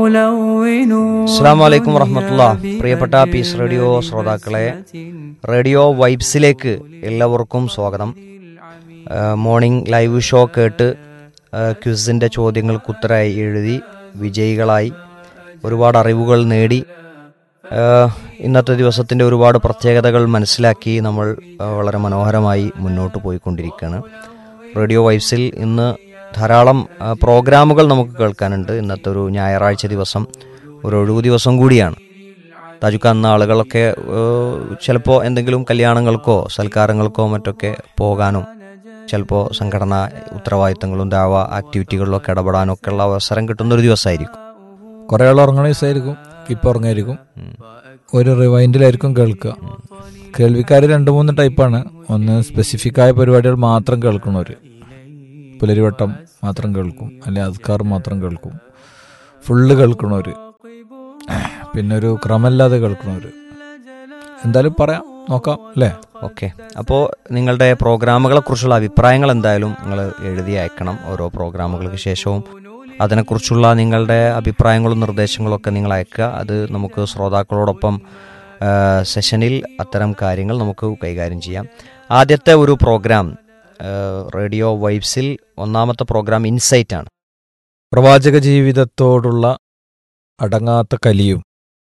അസ്സാം വലൈക്കും വറഹമത്തുള്ള പ്രിയപ്പെട്ട പീസ് റേഡിയോ ശ്രോതാക്കളെ റേഡിയോ വൈബ്സിലേക്ക് എല്ലാവർക്കും സ്വാഗതം ആ, മോർണിംഗ് ലൈവ് ഷോ കേട്ട് ആ, ക്വിസിൻ്റെ ചോദ്യങ്ങൾക്ക് ഉത്തരമായി എഴുതി വിജയികളായി ഒരുപാട് അറിവുകൾ നേടി ആ, ഇന്നത്തെ ദിവസത്തിൻ്റെ ഒരുപാട് പ്രത്യേകതകൾ മനസ്സിലാക്കി നമ്മൾ ആ, വളരെ മനോഹരമായി മുന്നോട്ട് പോയിക്കൊണ്ടിരിക്കുകയാണ് റേഡിയോ വൈബ്സിൽ ഇന്ന് ധാരാളം ആ, പ്രോഗ്രാമുകൾ നമുക്ക് കേൾക്കാനുണ്ട് ഇന്നത്തെ ഒരു ഞായറാഴ്ച ദിവസം ഒരു ഒഴിവു ദിവസം കൂടിയാണ് താജുക്ക അന്ന് ആളുകളൊക്കെ ചിലപ്പോൾ എന്തെങ്കിലും കല്യാണങ്ങൾക്കോ സൽക്കാരങ്ങൾക്കോ മറ്റൊക്കെ പോകാനും ചിലപ്പോൾ സംഘടനാ ഉത്തരവാദിത്തങ്ങളും ദാവ ആക്ടിവിറ്റികളിലൊക്കെ ഇടപെടാനൊക്കെ ഉള്ള അവസരം കിട്ടുന്ന ഒരു ദിവസമായിരിക്കും കുറേ ആൾ ഉറങ്ങണ ദിവസമായിരിക്കും ഇപ്പം ഉറങ്ങായിരിക്കും ഒരു റിവൈൻഡിലായിരിക്കും കേൾക്കുക കേൾവിക്കാർ രണ്ട് മൂന്ന് ടൈപ്പാണ് ഒന്ന് സ്പെസിഫിക് ആയ പരിപാടികൾ മാത്രം കേൾക്കണവർ പുലരിവട്ടം മാത്രം കേൾക്കും അല്ലെ അദ്കാർ മാത്രം കേൾക്കും ഫുള്ള് കേൾക്കണവർ പിന്നെ ഒരു ക്രമല്ലാതെ കേൾക്കണവർ എന്തായാലും പറയാം നോക്കാം അല്ലേ ഓക്കെ അപ്പോൾ നിങ്ങളുടെ പ്രോഗ്രാമുകളെ കുറിച്ചുള്ള അഭിപ്രായങ്ങൾ എന്തായാലും നിങ്ങൾ എഴുതി അയക്കണം ഓരോ പ്രോഗ്രാമുകൾക്ക് ശേഷവും അതിനെക്കുറിച്ചുള്ള നിങ്ങളുടെ അഭിപ്രായങ്ങളും നിർദ്ദേശങ്ങളും ഒക്കെ നിങ്ങൾ അയക്കുക അത് നമുക്ക് ശ്രോതാക്കളോടൊപ്പം ആ, സെഷനിൽ അത്തരം കാര്യങ്ങൾ നമുക്ക് കൈകാര്യം ചെയ്യാം ആദ്യത്തെ ഒരു പ്രോഗ്രാം ആ, റേഡിയോ വൈബ്സിൽ ഒന്നാമത്തെ പ്രോഗ്രാം ഇൻസൈറ്റ് ആണ് പ്രവാചക ജീവിതത്തോടുള്ള അടങ്ങാത്ത കലിയും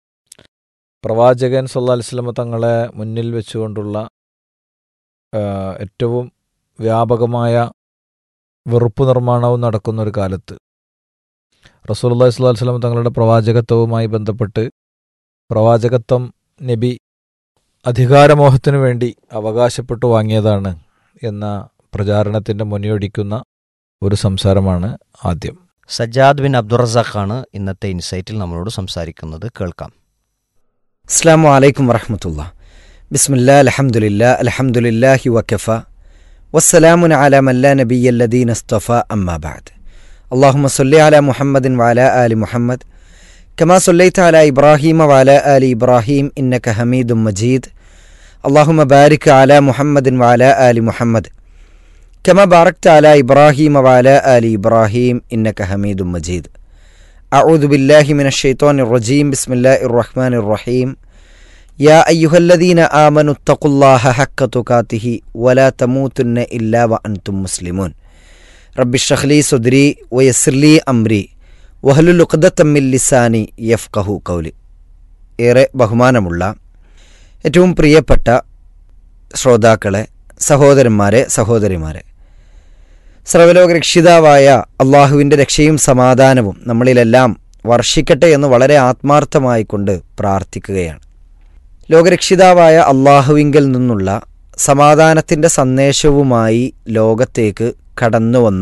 പ്രവാചകൻ സല്ലാ അലിസ്ലമ തങ്ങളെ മുന്നിൽ വെച്ചുകൊണ്ടുള്ള ആ, ഏറ്റവും വ്യാപകമായ വെറുപ്പ് നിർമ്മാണവും നടക്കുന്ന ഒരു കാലത്ത് റസൂലുള്ളാഹി സ്വല്ലല്ലാഹു അലൈഹി വസല്ലം തങ്ങളുടെ പ്രവാചകത്വവുമായി ബന്ധപ്പെട്ട് പ്രവാചകത്വം നബി അധികാരമോഹത്തിനു വേണ്ടി അവകാശപ്പെട്ടു വാങ്ങിയതാണ് എന്ന പ്രചാരണത്തിന്റെ മുനിയൊടിക്കുന്ന ഒരു സംസാരമാണ് ആദ്യം സജ്ജാദ് ബിൻ അബ്ദുറസാഖ് ആണ് ഇന്നത്തെ ഇൻസൈറ്റിൽ നമ്മളോട് സംസാരിക്കുന്നത് കേൾക്കാം السلام عليكم ورحمة الله بسم الله الحمد لله الحمد لله وكفى والسلام على من لا نبي الذين اصطفى أما بعد اللهم صل على محمد وعلى آل محمد كما صليت على إبراهيم وعلى آل إبراهيم إنك حميد مجيد اللهم بارك على محمد وعلى آل محمد كما باركت على إبراهيم وعلى آل إبراهيم إنك حميد مجيد أعوذ بالله من الشيطان الرجيم بسم الله الرحمن الرحيم يا أيها الذين آمنوا اتقوا الله حق تقاته ولا تموتن إلا وأنتم مسلمون رب اشرح لي صدري ويسر لي أمري വഹലുൽ ഉഖ്ദത്തം മിൻ ലിസാനി യഫ്കഹു കൗലി ഏറെ ബഹുമാനമുള്ള ഏറ്റവും പ്രിയപ്പെട്ട ശ്രോതാക്കളെ സഹോദരന്മാരെ സഹോദരിമാരെ സർവലോക രക്ഷിതാവായ അള്ളാഹുവിൻ്റെ രക്ഷയും സമാധാനവും നമ്മളിലെല്ലാം വർഷിക്കട്ടെ എന്ന് വളരെ ആത്മാർത്ഥമായി കൊണ്ട് പ്രാർത്ഥിക്കുകയാണ് ലോകരക്ഷിതാവായ അള്ളാഹുവിങ്കിൽ നിന്നുള്ള സമാധാനത്തിൻ്റെ സന്ദേശവുമായി ലോകത്തേക്ക് കടന്നു വന്ന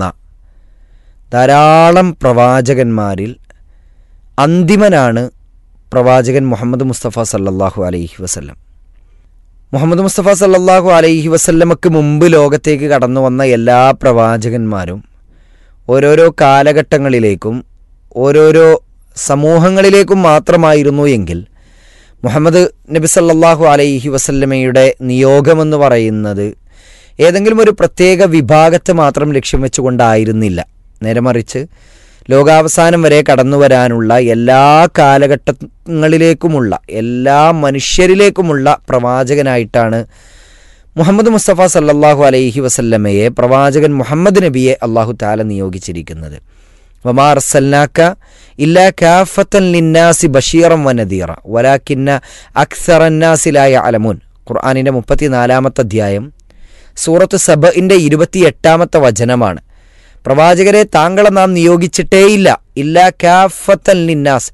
ധാരാളം പ്രവാചകന്മാരിൽ അന്തിമനാണ് പ്രവാചകൻ മുഹമ്മദ് മുസ്തഫ സല്ലല്ലാഹു അലൈഹി വസല്ലം മുഹമ്മദ് മുസ്തഫ സല്ലല്ലാഹു അലൈഹി വസല്ലമക്ക് മുമ്പ് ലോകത്തേക്ക് കടന്നു വന്ന എല്ലാ പ്രവാചകന്മാരും ഓരോരോ കാലഘട്ടങ്ങളിലേക്കും ഓരോരോ സമൂഹങ്ങളിലേക്കും മാത്രമായിരുന്നു എങ്കിൽ മുഹമ്മദ് നബി സല്ലല്ലാഹു അലൈഹി വസല്ലമയുടെ നിയോഗമെന്ന് പറയുന്നത് ഏതെങ്കിലും ഒരു പ്രത്യേക വിഭാഗത്തെ മാത്രം ലക്ഷ്യം വെച്ചുകൊണ്ടായിരുന്നില്ല നേരെ മറിച്ച് ലോകാവസാനം വരെ കടന്നു വരാനുള്ള എല്ലാ കാലഘട്ടങ്ങളിലേക്കുമുള്ള എല്ലാ മനുഷ്യരിലേക്കുമുള്ള പ്രവാചകനായിട്ടാണ് മുഹമ്മദ് മുസ്തഫ സല്ലല്ലാഹു അലൈഹി വസല്ലമയെ പ്രവാചകൻ മുഹമ്മദ് നബിയെ അള്ളാഹു താല നിയോഗിച്ചിരിക്കുന്നത് വമാ അർസൽനാക്ക ഇല്ലാ കാഫത്തൻ ലിന്നാസി ബഷീറം വനദീറ വലാക്കിന്ന അക്സറന്നാസിലായ അലമുൻ ഖുർആാനിൻ്റെ മുപ്പത്തിനാലാമത്തെ അധ്യായം സൂറത്ത് സബഇൻ്റെ ഇരുപത്തിയെട്ടാമത്തെ വചനമാണ് പ്രവാചകരെ താങ്കളെ നാം നിയോഗിച്ചിട്ടേയില്ല ഇല്ലാ കാഫത്തൻ ലിന്നാസ്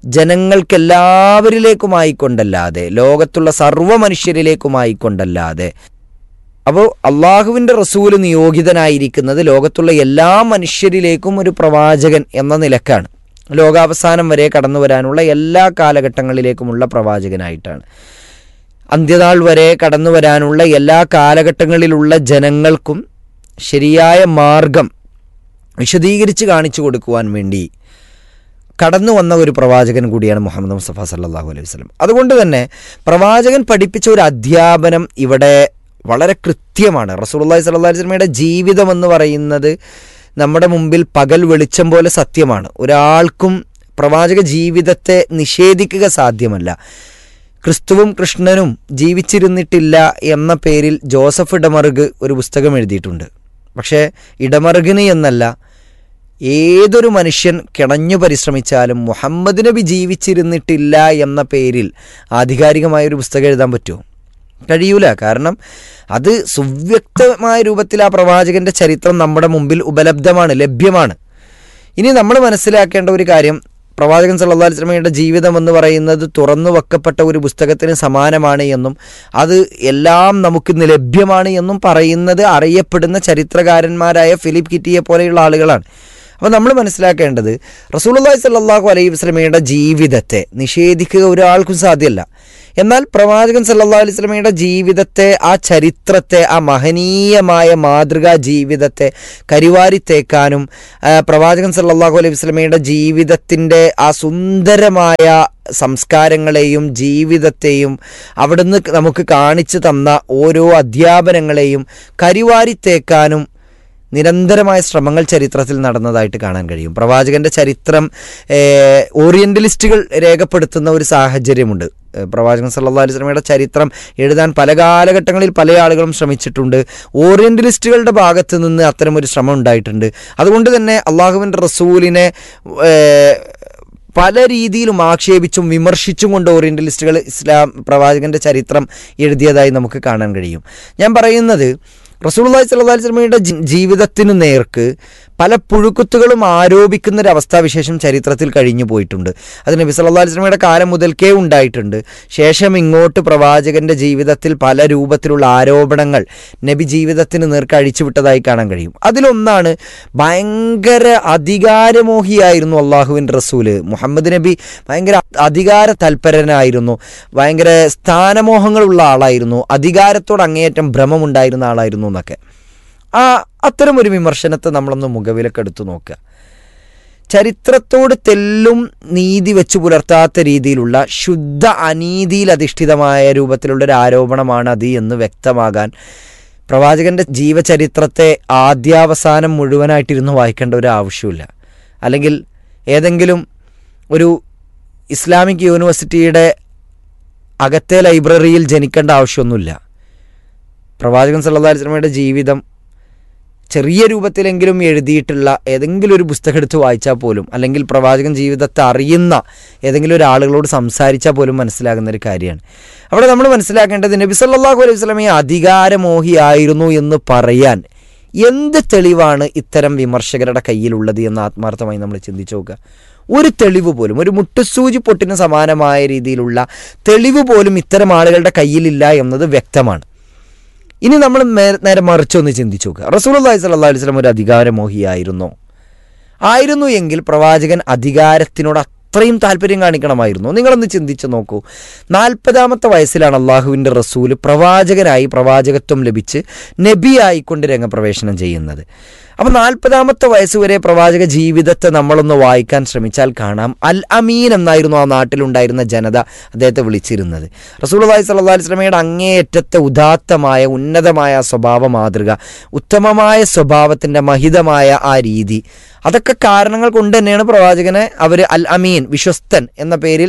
ജനങ്ങൾക്കെല്ലാവരിലേക്കുമായിക്കൊണ്ടല്ലാതെ ലോകത്തുള്ള സർവ്വ മനുഷ്യരിലേക്കുമായിക്കൊണ്ടല്ലാതെ അപ്പോൾ അള്ളാഹുവിൻ്റെ റസൂല് നിയോഗിതനായിരിക്കുന്നത് ലോകത്തുള്ള എല്ലാ മനുഷ്യരിലേക്കും ഒരു പ്രവാചകൻ എന്ന നിലക്കാണ് ലോകാവസാനം വരെ കടന്നു വരാനുള്ള എല്ലാ കാലഘട്ടങ്ങളിലേക്കുമുള്ള പ്രവാചകനായിട്ടാണ് അന്ത്യനാൾ വരെ കടന്നു വരാനുള്ള എല്ലാ കാലഘട്ടങ്ങളിലുള്ള ജനങ്ങൾക്കും ശരിയായ മാർഗം വിശദീകരിച്ച് കാണിച്ചു കൊടുക്കുവാൻ വേണ്ടി കടന്നു വന്ന ഒരു പ്രവാചകൻ കൂടിയാണ് മുഹമ്മദ് മുസ്തഫ സല്ലാഹു അലൈഹി വസ്ലം അതുകൊണ്ട് തന്നെ പ്രവാചകൻ പഠിപ്പിച്ച ഒരു അധ്യാപനം ഇവിടെ വളരെ കൃത്യമാണ് റസൂലുള്ളാഹി സ്വല്ലല്ലാഹി അലൈഹി വസല്ലമയുടെ ജീവിതം എന്ന് പറയുന്നത് നമ്മുടെ മുമ്പിൽ പകൽ വെളിച്ചം പോലെ സത്യമാണ് ഒരാൾക്കും പ്രവാചക ജീവിതത്തെ നിഷേധിക്കുക സാധ്യമല്ല ക്രിസ്തുവും കൃഷ്ണനും ജീവിച്ചിരുന്നിട്ടില്ല എന്ന പേരിൽ ജോസഫ് ഇടമറുഗ് ഒരു പുസ്തകം എഴുതിയിട്ടുണ്ട് പക്ഷേ ഇടമറുകിന് എന്നല്ല ഏതൊരു മനുഷ്യൻ കിണഞ്ഞു പരിശ്രമിച്ചാലും മുഹമ്മദ് നബി ജീവിച്ചിരുന്നിട്ടില്ല എന്ന പേരിൽ ആധികാരികമായ ഒരു പുസ്തകം എഴുതാൻ പറ്റുമോ കഴിയൂല കാരണം അത് സുവ്യക്തമായ രൂപത്തിൽ ആ പ്രവാചകന്റെ ചരിത്രം നമ്മുടെ മുമ്പിൽ ഉപലബ്ധമാണ് ലഭ്യമാണ് ഇനി നമ്മൾ മനസ്സിലാക്കേണ്ട ഒരു കാര്യം പ്രവാചകൻ സല്ലല്ലാഹു അലൈഹി വസല്ലമയുടെ ജീവിതം എന്ന് പറയുന്നത് തുറന്നു വെക്കപ്പെട്ട ഒരു പുസ്തകത്തിന് സമാനമാണ് എന്നും അത് എല്ലാം നമുക്ക് ഇന്ന് ലഭ്യമാണ് എന്നും പറയുന്നത് അറിയപ്പെടുന്ന ചരിത്രകാരന്മാരായ ഫിലിപ്പ് കിറ്റിയെ പോലെയുള്ള ആളുകളാണ് അപ്പോൾ നമ്മൾ മനസ്സിലാക്കേണ്ടത് റസൂലുള്ളാഹി സ്വല്ലല്ലാഹു അലൈഹി വസല്ലമയുടെ ജീവിതത്തെ നിഷേധിക്കുക ഒരാൾക്കും സാധ്യമല്ല എന്നാൽ പ്രവാചകൻ സല്ലല്ലാഹു അലൈഹി വസല്ലമയുടെ ജീവിതത്തെ ആ ചരിത്രത്തെ ആ മഹനീയമായ മാതൃകാ ജീവിതത്തെ കരിവാരിത്തേക്കാനും ആ, പ്രവാചകൻ സല്ലല്ലാഹു അലൈഹി വസല്ലമയുടെ ജീവിതത്തിൻ്റെ ആ സുന്ദരമായ സംസ്കാരങ്ങളെയും ജീവിതത്തെയും അവിടുന്ന് നമുക്ക് കാണിച്ചു തന്ന ഓരോ അധ്യാപനങ്ങളെയും കരിവാരിത്തേക്കാനും നിരന്തരമായ ശ്രമങ്ങൾ ചരിത്രത്തിൽ നടന്നതായിട്ട് കാണാൻ കഴിയും പ്രവാചകന്റെ ചരിത്രം ഏഹ്, ഓറിയന്റലിസ്റ്റുകൾ രേഖപ്പെടുത്തുന്ന ഒരു സാഹചര്യമുണ്ട് ഏഹ്, പ്രവാചകൻ സല്ലല്ലാഹു അലൈഹി വസല്ലമയുടെ ചരിത്രം എഴുതാൻ പല കാലഘട്ടങ്ങളിൽ പല ആളുകളും ശ്രമിച്ചിട്ടുണ്ട് ഓറിയന്റലിസ്റ്റുകളുടെ ഭാഗത്ത് നിന്ന് അത്തരമൊരു ശ്രമം ഉണ്ടായിട്ടുണ്ട് അതുകൊണ്ട് തന്നെ അള്ളാഹുവിൻ്റെ റസൂലിനെ ഏഹ്, പല രീതിയിലും ആക്ഷേപിച്ചും വിമർശിച്ചും കൊണ്ട് ഓറിയന്റലിസ്റ്റുകൾ ഇസ്ലാം പ്രവാചകന്റെ ചരിത്രം എഴുതിയതായി നമുക്ക് കാണാൻ കഴിയും ഞാൻ പറയുന്നത് റസൂലുള്ളാഹി സ്വല്ലല്ലാഹി അലൈഹി വസല്ലമയുടെ ജി- ജീവിതത്തിനു നേർക്ക് പല പുഴുക്കുത്തുകളും ആരോപിക്കുന്ന ഒരു അവസ്ഥാവിശേഷം ചരിത്രത്തിൽ കഴിഞ്ഞു പോയിട്ടുണ്ട് അത് നബി സല്ലല്ലാഹു അലൈഹി വസല്ലമയുടെ കാലം മുതൽക്കേ ഉണ്ടായിട്ടുണ്ട് ശേഷം ഇങ്ങോട്ട് പ്രവാചകന്റെ ജീവിതത്തിൽ പല രൂപത്തിലുള്ള ആരോപണങ്ങൾ നബി ജീവിതത്തിന് നേർക്ക് അഴിച്ചുവിട്ടതായി കാണാൻ കഴിയും അതിലൊന്നാണ് ഭയങ്കര അധികാരമോഹിയായിരുന്നു അള്ളാഹുവിൻ റസൂല് മുഹമ്മദ് നബി ഭയങ്കര അധികാര തൽപരനായിരുന്നു ഭയങ്കര സ്ഥാനമോഹങ്ങളുള്ള ആളായിരുന്നു അധികാരത്തോട് അങ്ങേയറ്റം ഭ്രമമുണ്ടായിരുന്ന ആളായിരുന്നു എന്നൊക്കെ ആ അത്തരം ഒരു വിമർശനത്തെ നമ്മളൊന്ന് മുഖവിലക്കെടുത്തു നോക്കുക ചരിത്രത്തോട് തെല്ലും നീതി വെച്ചു പുലർത്താത്ത രീതിയിലുള്ള ശുദ്ധ അനീതിയിൽ അധിഷ്ഠിതമായ രൂപത്തിലുള്ള ഒരു ആരോപണമാണ് അത് എന്ന് വ്യക്തമാകാൻ പ്രവാചകന്റെ ജീവചരിത്രത്തെ ആദ്യാവസാനം മുഴുവനായിട്ടിരുന്ന് വായിക്കേണ്ട ഒരു ആവശ്യമില്ല അല്ലെങ്കിൽ ഏതെങ്കിലും ഒരു ഇസ്ലാമിക് യൂണിവേഴ്സിറ്റിയുടെ അകത്തെ ലൈബ്രറിയിൽ ജനിക്കേണ്ട ആവശ്യമൊന്നുമില്ല പ്രവാചകൻ സല്ലല്ലാഹു അലൈഹി വസല്ലമയുടെ ജീവിതം ചെറിയ രൂപത്തിലെങ്കിലും എഴുതിയിട്ടുള്ള ഏതെങ്കിലും ഒരു പുസ്തകം എടുത്ത് വായിച്ചാൽ പോലും അല്ലെങ്കിൽ പ്രവാചകൻ ജീവിതത്തെ അറിയുന്ന ഏതെങ്കിലും ഒരു ആളുകളോട് സംസാരിച്ചാൽ പോലും മനസ്സിലാകുന്ന ഒരു കാര്യമാണ് അവിടെ നമ്മൾ മനസ്സിലാക്കേണ്ടത് നബി സല്ലല്ലാഹു അലൈഹി വസല്ലമയെ അധികാരമോഹിയായിരുന്നു എന്ന് പറയാൻ എന്ത് തെളിവാണ് ഇത്തരം വിമർശകരുടെ കയ്യിലുള്ളത് എന്ന് ആത്മാർത്ഥമായി നമ്മൾ ചിന്തിച്ചു നോക്കുക ഒരു തെളിവ് പോലും ഒരു മുട്ടുസൂചി പൊട്ടിന് സമാനമായ രീതിയിലുള്ള തെളിവ് പോലും ഇത്തരം ആളുകളുടെ കയ്യിലില്ല എന്നത് വ്യക്തമാണ് ഇനി നമ്മൾ മേ- നേരെ മറിച്ചൊന്ന് ചിന്തിച്ചു നോക്കുക റസൂൽ അള്ളഹി സ്വല്ലാ അലൈഹി സ്വലം ഒരു അധികാരമോഹിയായിരുന്നോ ആയിരുന്നു എങ്കിൽ പ്രവാചകൻ അധികാരത്തിനോട് അത്രയും താല്പര്യം കാണിക്കണമായിരുന്നു നിങ്ങളൊന്ന് ചിന്തിച്ചു നോക്കൂ നാൽപ്പതാമത്തെ വയസ്സിലാണ് അള്ളാഹുവിൻ്റെ റസൂല് പ്രവാചകനായി പ്രവാചകത്വം ലഭിച്ച് നബിയായിക്കൊണ്ട് രംഗപ്രവേശനം ചെയ്യുന്നത് അപ്പോൾ നാൽപ്പതാമത്തെ വയസ്സ് വരെ പ്രവാചക ജീവിതത്തെ നമ്മളൊന്ന് വായിക്കാൻ ശ്രമിച്ചാൽ കാണാം അൽ അമീൻ എന്നായിരുന്നു ആ നാട്ടിലുണ്ടായിരുന്ന ജനത അദ്ദേഹത്തെ വിളിച്ചിരുന്നത് റസൂലുള്ളാഹി സ്വല്ലല്ലാഹി അലൈഹി വസല്ലമയുടെ അങ്ങേയറ്റത്തെ ഉദാത്തമായ ഉന്നതമായ ആ സ്വഭാവ മാതൃക ഉത്തമമായ സ്വഭാവത്തിൻ്റെ മഹിതമായ ആ രീതി അതൊക്കെ കാരണങ്ങൾ കൊണ്ട് തന്നെയാണ് പ്രവാചകനെ അവർ അൽ അമീൻ വിശ്വസ്തൻ എന്ന പേരിൽ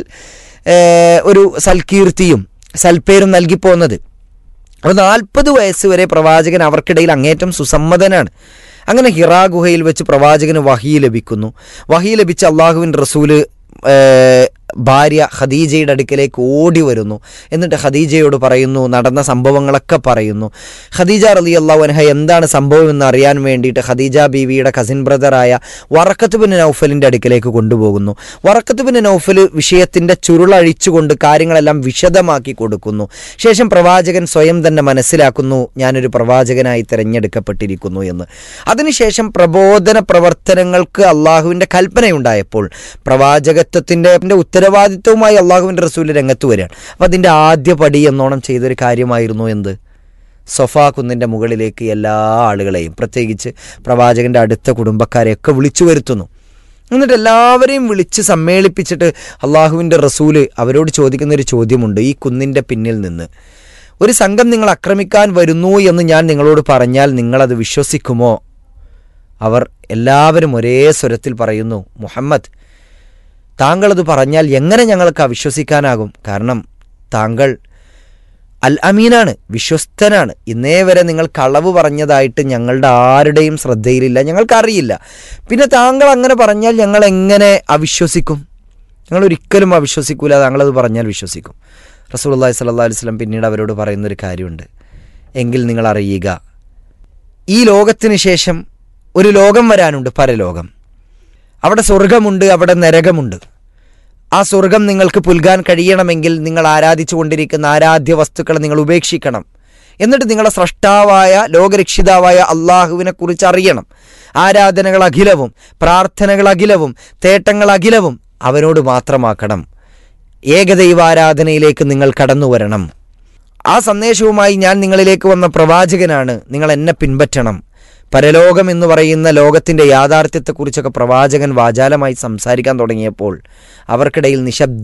ഏഹ്, ഒരു സൽകീർത്തിയും സൽപ്പേരും നൽകിപ്പോകുന്നത് അപ്പോൾ നാൽപ്പത് വയസ്സ് വരെ പ്രവാചകൻ അവർക്കിടയിൽ അങ്ങേറ്റം സുസമ്മതനാണ് അങ്ങനെ ഹിറാ ഗുഹയിൽ വെച്ച് പ്രവാചകന് വഹി ലഭിക്കുന്നു വഹി ലഭിച്ച അള്ളാഹുവിൻ റസൂല് ഏഹ്, ഭാര്യ ഖദീജയുടെ അടുക്കലേക്ക് ഓടി വരുന്നു എന്നിട്ട് ഖദീജയോട് പറയുന്നു നടന്ന സംഭവങ്ങളൊക്കെ പറയുന്നു ഖദീജ റലി അള്ളാഹു അൻഹ എന്താണ് സംഭവം എന്ന് അറിയാൻ വേണ്ടിയിട്ട് ഖദീജ ബീവിയുടെ കസിൻ ബ്രദറായ വറക്കത്ത് ബിൻ നൗഫലിൻ്റെ അടുക്കലേക്ക് കൊണ്ടുപോകുന്നു വറക്കത്ത് ബിൻ നൗഫൽ വിഷയത്തിൻ്റെ ചുരുളഴിച്ചുകൊണ്ട് കാര്യങ്ങളെല്ലാം വിശദമാക്കി കൊടുക്കുന്നു ശേഷം പ്രവാചകൻ സ്വയം തന്നെ മനസ്സിലാക്കുന്നു ഞാനൊരു പ്രവാചകനായി തിരഞ്ഞെടുക്കപ്പെട്ടിരിക്കുന്നു എന്ന് അതിനുശേഷം പ്രബോധന പ്രവർത്തനങ്ങൾക്ക് അള്ളാഹുവിൻ്റെ കൽപ്പനയുണ്ടായപ്പോൾ പ്രവാചകത്വത്തിൻ്റെ ഉത്തരവാദിത്വവുമായി അള്ളാഹുവിൻ്റെ റസൂൽ രംഗത്ത് വരികയാണ് അപ്പോൾ അതിൻ്റെ ആദ്യ പടി എന്നോണം ചെയ്തൊരു കാര്യമായിരുന്നു എന്ത് സൊഫാ കുന്നിൻ്റെ മുകളിലേക്ക് എല്ലാ ആളുകളെയും പ്രത്യേകിച്ച് പ്രവാചകൻ്റെ അടുത്ത കുടുംബക്കാരെയൊക്കെ വിളിച്ചു വരുത്തുന്നു എന്നിട്ട് എല്ലാവരെയും വിളിച്ച് സമ്മേളിപ്പിച്ചിട്ട് അള്ളാഹുവിൻ്റെ റസൂല് അവരോട് ചോദിക്കുന്ന ഒരു ചോദ്യമുണ്ട് ഈ കുന്നിൻ്റെ പിന്നിൽ നിന്ന് ഒരു സംഘം നിങ്ങൾ ആക്രമിക്കാൻ വരുന്നു എന്ന് ഞാൻ നിങ്ങളോട് പറഞ്ഞാൽ നിങ്ങളത് വിശ്വസിക്കുമോ അവർ എല്ലാവരും ഒരേ സ്വരത്തിൽ പറയുന്നു മുഹമ്മദ് താങ്കളത് പറഞ്ഞാൽ എങ്ങനെ ഞങ്ങൾക്ക് അവിശ്വസിക്കാനാകും കാരണം താങ്കൾ അൽ അമീനാണ് വിശ്വസ്തനാണ് ഇന്നേ വരെ നിങ്ങൾ കളവ് പറഞ്ഞതായിട്ട് ഞങ്ങളുടെ ആരുടെയും ശ്രദ്ധയിലില്ല ഞങ്ങൾക്കറിയില്ല പിന്നെ താങ്കൾ അങ്ങനെ പറഞ്ഞാൽ ഞങ്ങൾ എങ്ങനെ അവിശ്വസിക്കും ഞങ്ങൾ ഒരിക്കലും അവിശ്വസിക്കൂല താങ്കളത് പറഞ്ഞാൽ വിശ്വസിക്കും റസൂലുള്ളാഹി സ്വല്ലല്ലാഹു അലൈഹി വസല്ലം പിന്നീട് അവരോട് പറയുന്നൊരു കാര്യമുണ്ട് എങ്കിൽ നിങ്ങൾ അറിയുക ഈ ലോകത്തിന് ശേഷം ഒരു ലോകം വരാനുണ്ട് പരലോകം അവിടെ സ്വർഗമുണ്ട് അവിടെ നരകമുണ്ട് ആ സ്വർഗം നിങ്ങൾക്ക് പുൽകാൻ കഴിയണമെങ്കിൽ നിങ്ങൾ ആരാധിച്ചു കൊണ്ടിരിക്കുന്ന ആരാധ്യ വസ്തുക്കളെ നിങ്ങൾ ഉപേക്ഷിക്കണം എന്നിട്ട് നിങ്ങളെ സ്രഷ്ടാവായ ലോകരക്ഷിതാവായ അള്ളാഹുവിനെ കുറിച്ച് അറിയണം ആരാധനകൾ അഖിലവും പ്രാർത്ഥനകൾ അഖിലവും തേട്ടങ്ങൾ അഖിലവും അവനോട് മാത്രമാക്കണം ഏകദൈവാരാധനയിലേക്ക് നിങ്ങൾ കടന്നു വരണം ആ സന്ദേശവുമായി ഞാൻ നിങ്ങളിലേക്ക് വന്ന പ്രവാചകനാണ് നിങ്ങൾ എന്നെ പിൻപറ്റണം പരലോകം എന്ന് പറയുന്ന ലോകത്തിൻ്റെ യാഥാർത്ഥ്യത്തെക്കുറിച്ചൊക്കെ പ്രവാചകൻ വാചാലമായി സംസാരിക്കാൻ തുടങ്ങിയപ്പോൾ അവർക്കിടയിൽ നിശബ്ദ